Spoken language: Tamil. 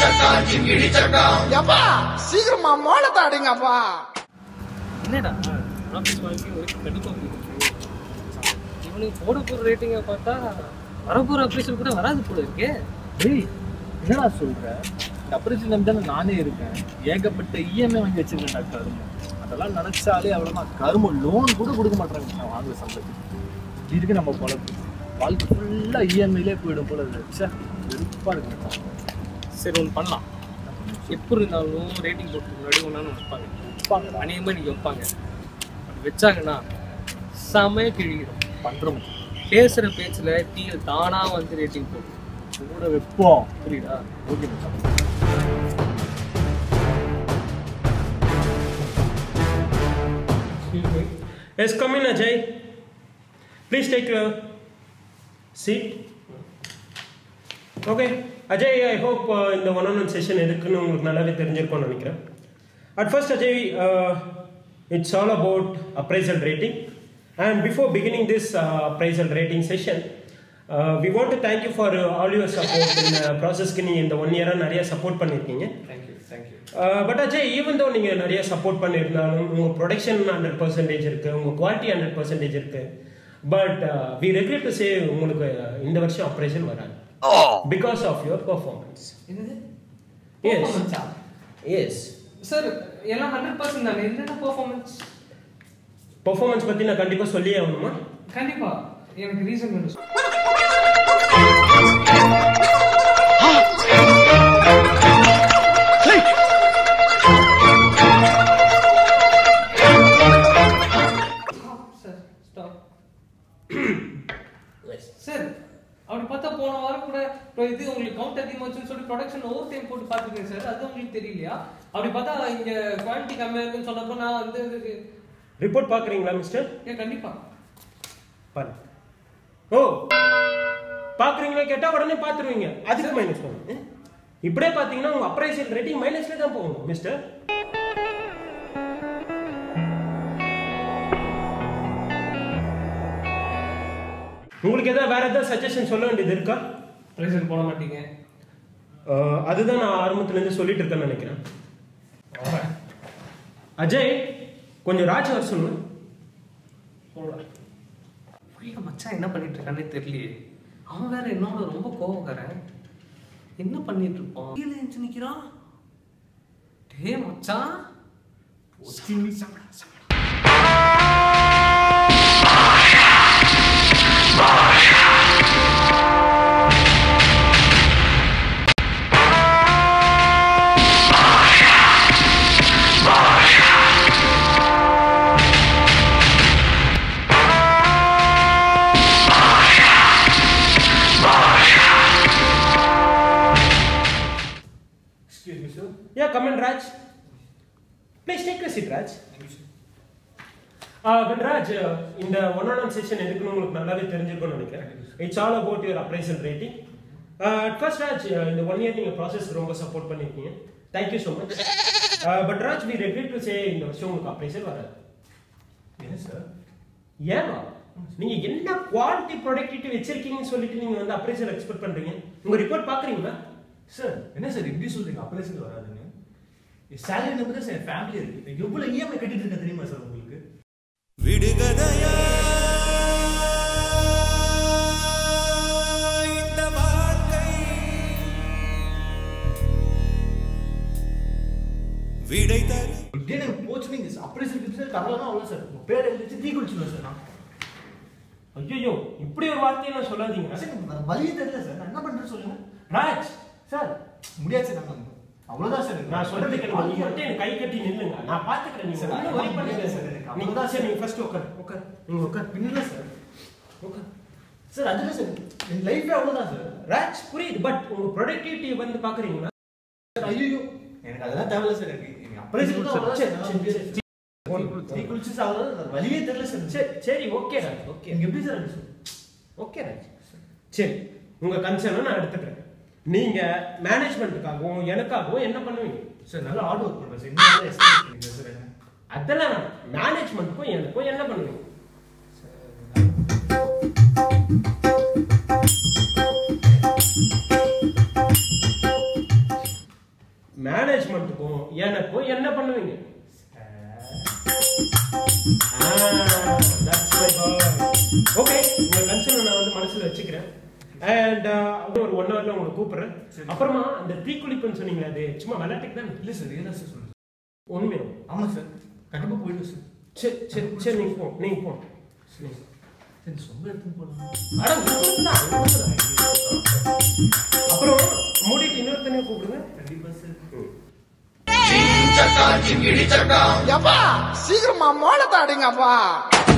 எப்பா சீக்கிரமா மோளத்தை அடிங்கப்பா என்னடா ஆஃபீஸ் வாழ்க்கை ஒரே கடுப்பா போயிருக்கு இவனுக்கு போட போற ரேட்டிங்கை பார்த்தா வரப்போற அப்ரேஷன் கூட வராது போல இருக்கே டேய் என்னடா சொல்ற இந்த அப்ரேஷன் நம்பி தானே நானே இருக்கேன் ஏகப்பட்ட இஎம்ஐ வாங்கி வச்சிருக்கேன்டா கருமம் அதெல்லாம் நினைச்சாலே அவ்வளோதான் கருமம் லோன் கூட கொடுக்க மாட்டாங்க நான் வாங்குற சம்பளத்துக்கு இப்படி இருக்கு நம்ம பொழப்பு வாழ்க்கை ஃபுல்லாக இஎம்ஐலே போயிடும் போல இருக்கு ச்சே வெறுப்பா இருக்கு சரி ஒன்று பண்ணலாம் எப்படி இருந்தாலும் ரேட்டிங் போட்டு முன்னாடி ஒன்றாலும் வைப்பாங்க வைப்பாங்கடா. அநேகமாக நீங்கள் வைப்பாங்க அப்படி வச்சாங்கன்னா செமையாக கிழிக்கிறோம் பண்றோம் பேசுகிற பேச்சில் டீல் தானாக வந்து ரேட்டிங் போடும் கூட வைப்போம் புரியுதா ஓகே மச்சான் Yes, come in, Ajay. Please take your seat. Okay, Ajay, I hope uh, இந்த ஒன் ஆன் ஒன் செஷன் எதுக்குன்னு உங்களுக்கு நல்லாவே தெரிஞ்சிருக்கும்னு நினைக்கிறேன் at first Ajay it's all about appraisal rating and before beginning this appraisal rating session we want to thank you for all your support இந்த ப்ராசஸ்க்கு நீங்கள் இந்த ஒன் இயராக நிறைய சப்போர்ட் பண்ணியிருக்கீங்க thank you thank you but Ajay even though நீங்கள் நிறைய சப்போர்ட் பண்ணியிருந்தாலும் உங்கள் ப்ரொடக்ஷன் ஹண்ட்ரட் பர்சன்டேஜ் இருக்குது உங்கள் குவாலிட்டி ஹண்ட்ரட் பர்சன்டேஜ் இருக்குது but we regret to say உங்களுக்கு இந்த வருஷம் ஆப்ரேஷன் வராது பிகாஸ் ஆஃப் யுவர் பர்ஃபார்மன்ஸ் என்னது எஸ் எஸ் சார் எல்லாம் ஹண்ட்ரட் பர்சன்ட் தானே என்னென்ன பெர்ஃபார்மன்ஸ் பர்ஃபார்மன்ஸ் பற்றி நான் கண்டிப்பாக சொல்லியே ஆகணுமா கண்டிப்பா எனக்கு ரீசன் வேணும் சார் ஸ்டாப் சார் அப்படி பார்த்தா போன வாரம் கூட இப்போ இது உங்களுக்கு கவுண்ட் அதிகமாச்சுன்னு சொல்லி ப்ரொடக்ஷன் ஓவர் டைம் போட்டு பார்த்துருக்கேன் சார் அது உங்களுக்கு தெரியலையா அப்படி பார்த்தா இங்க குவாலிட்டி கம்மியா இருக்குன்னு சொன்னப்போ நான் வந்து இதுக்கு ரிப்போர்ட் பார்க்குறீங்களா மிஸ்டர் ஏன் கண்டிப்பா பாரு ஓ பார்க்குறீங்களா கேட்டால் உடனே பார்த்துருவீங்க அதுக்கு மைனஸ் பண்ணுங்க இப்படியே பார்த்தீங்கன்னா உங்கள் அப்ரைசல் ரேட்டிங் மைனஸில் தான் போகணும் மிஸ்டர் உங்களுக்கு ஏதாவது வேற ஏதாவது சஜஷன் சொல்ல வேண்டியது இருக்கா ப்ரெஷர் போட மாட்டீங்க அஹ், அதுதான் நான் ஆரம்பத்துலேருந்து சொல்லிட்டு இருக்கேன்னு நினைக்கிறேன் அஜய் கொஞ்சம் ராஜ் வர சொல்லுங்க உள்ள மச்சான் என்ன பண்ணிட்டு இருக்கானே தெரியலையே அவன் வேற என்னோட ரொம்ப கோவக்காரன் என்ன பண்ணிட்டு இருப்பான் கீழே எழுந்து நிக்கிறான் டே மச்சான் Excuse me, sir. Yeah, come in, Raj. Please take a seat, Raj. Uh, but Raj, uh, இந்த ஒன் ஆன் ஒன் செஷன் எதுக்குன்னு உங்களுக்கு நல்லாவே தெரிஞ்சிருக்கும்னு நினைக்கிறேன் it's all about your appraisal rating at first Raj uh, இந்த ஒன் இயர் நீங்கள் ப்ராசஸ் ரொம்ப சப்போர்ட் பண்ணியிருக்கீங்க thank you so much but Raj we regret to say இந்த வருஷம் உங்களுக்கு அப்ரைசல் வராது என்ன சார் ஏமா நீங்க என்ன குவாலிட்டி ப்ரொடக்டிவிட்டி வச்சிருக்கீங்கன்னு சொல்லிட்டு நீங்க வந்து அப்ரைசல் எக்ஸ்பெக்ட் பண்றீங்க உங்க ரிப்போர்ட் பாக்குறீங்களா சார் என்ன சார் இப்படி சொல்றீங்க அப்ரேஷன் வராதுன்னு சேலரி நம்பி தான் சார் ஃபேமிலி இருக்கு எவ்வளவு இஎம்ஐ கட்டிட்டு இருக்கேன் தெரியுமா சார் உங்களுக்கு விடுகதையா இந்த வாழ்க்கை விடை தரும் இப்படியே எனக்கு போச்சு நீங்க அப்ரேஷன் கிப்ஸ் தரலாம் அவ்வளோ சார் உங்க பேர் எழுதிச்சு தீ குளிச்சுடுவேன் சார் நான் ஐயோ இப்படி ஒரு வார்த்தையெல்லாம் சொல்லாதீங்க சார் எனக்கு வேற வழியே தெரியல சார் நான் என்ன பண்றேன்னு சொல்லுங்க ராஜ் சார் முடியாது சார் நாங்கள் அவ்வளோதான் சார் எனக்கு. நான் சொல்றது கேளுங்க நீங்க மட்டும் எனக்கு கை கட்டி நில்லுங்க நான் பாத்துக்கிறேன் நீங்க சார், ஒண்ணும் worry பண்ணாதீங்க சார், எனக்கு நீங்க அவ்வளவுதான் சரி நீங்க ஃபர்ஸ்ட் உட்கார் உட்கார் நீங்க உட்கார் பின்னல சார் உட்கார் சார் அதுல சார் என் லைஃபே அவ்வளோதான் சார் ராஜ் புரியுது பட் உங்க ப்ரொடக்டிவிட்டி வந்து பாக்குறீங்களா சார் ஐயோ எனக்கு அதெல்லாம் தேவையில்ல சார் எனக்கு எனக்கு அப்ரேஷன் தான் அவ்வளோதான் சார் என்னால முடியாது சார். தீ குளிச்சு சாவலாம் வழியே தெரியல சார் சரி சரி ஓகே ராஜ் ஓகே எனக்கு எப்படி சார் அது ஓகே ராஜ் சரி உங்க கன்சர்னை நான் எடுத்துக்கிறேன் நீங்க மேனேஜ்மெண்ட்டுக்காகவும் எனக்காகவும் என்ன பண்ணுவீங்க சார் நல்லா ஹார்ட் ஒர்க் பண்ணுறேன் சார் இன்னும் எக்ஸ்பீரியன்ஸ் பண்ணிக்கிறேன் சார் என்ன அதெல்லாம் மேனேஜ்மெண்ட்டுக்கும் எனக்கும் என்ன பண்ணுவீங்க மேனேஜ்மெண்ட்டுக்கும் எனக்கும் என்ன பண்ணுவீங்க ஓகே உங்க கன்சர்ன் நான் வந்து மனசுல வச்சுக்கிறேன் அண்ட் ஒரு ஒன் ஹவர்ல உங்களை கூப்பிடுறேன் அப்புறமா அந்த தீக்குளிப்புன்னு சொன்னீங்களே அது சும்மா விளையாட்டுக்கு தான் இல்ல சார் ரியலா சார் சொல்றேன் உண்மையா ஆமா சார் கண்டிப்பா போயிடும் சார் சரி சரி சரி நீங்க போ நீங்க போ நீங்க. சரி சொந்த எடுத்துன்னு போலாம் அட, இவன்தான், இவன்தான். அப்புறம் மூடிட்டு இன்னொருத்தனையும் கூப்பிடுங்க கண்டிப்பா சார் எப்பா சீக்கிரமா மோளத்தை அடிங்கப்பா